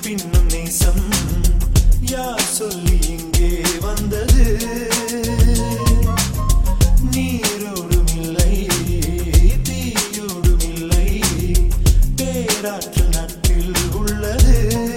பின்னும் நேசம் யார் சொல்லி இங்கே வந்தது நீரோடும் இல்லை தீயோடும் இல்லை பேராற்றல் நட்பில் உள்ளது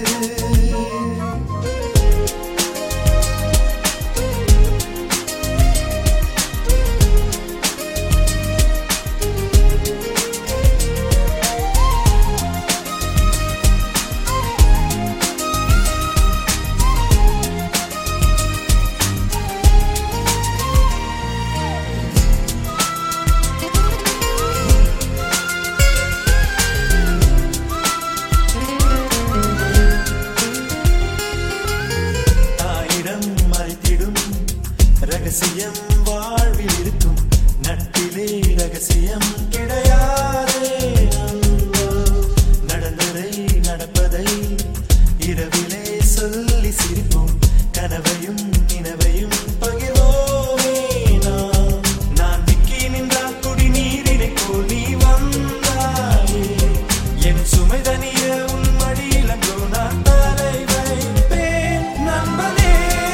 ஆயிரம் மறைத்திடும் ரகசியம் வாழ்வில் இருக்கும் நட்பிலே ரகசியம் கிடையாதே அன்போ. நடந்ததை நடப்பதை இரவிலே சொல்லி சிரிப்போம் கனவையும் நினைவையும் பகிர்வோமே நாம். நான் விக்கி நின்றால் குடி நீரினை போல் நீ வந்தாயே என் சுமை தனிய உன் மடியில் அன்றோ நான் தலை வைப்பேன் நண்பனே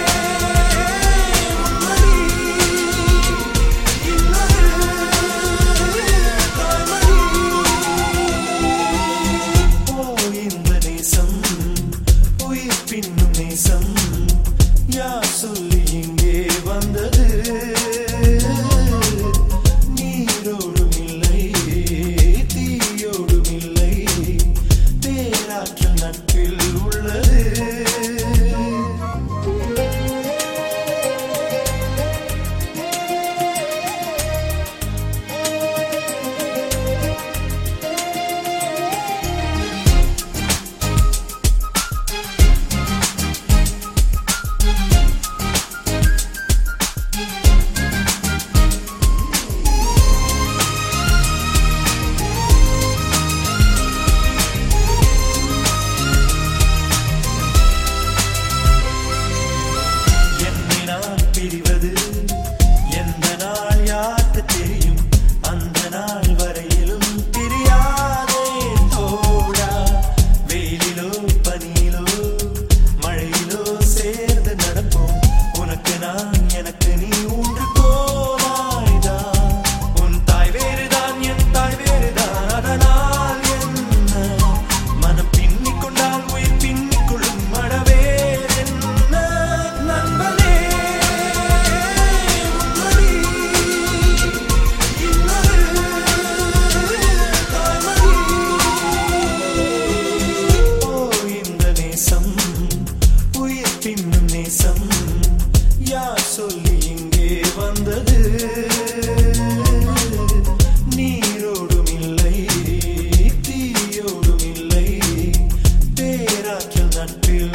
உன்மடி இன்னொரு தாய்மடி ஓ இந்த நேசம் உயிர் பின்னும் நேசம் யார் சொல்லி இங்கே வந்தது நீரோடும் இல்லை தீயோடும் இல்லை பேராற்றல் நட்பில் உள்ளது என்னை நான் பிரிவது எந்த நாள் யாருக்கு தெரியும் அந்த நாள் வரையிலும் பிரியாதே தோழா வெயிலிலோ பனியிலோ மழையிலோ சேர்ந்து நடப்போம் உனக்கு நான் எனக்கு நீ ஊன்று போவாய்தான் உன் தாய் வேறுதான் என் தாய் வேறுதான் அதனால் என்ன மனம் பின்னிக் கொண்டால் உயிர் பின்னிக் கொள்ளும் மடவேர் என்ன நண்பனே உன்மடி இன்னொரு தாய்மடி ஓ இந்த நேசம் உயிர் பின்னும் நேசம் யார் சொல்லி இங்கே வந்தது நீரோடும் இல்லை தீயோடும் இல்லை பேராற்றல் நட்பில்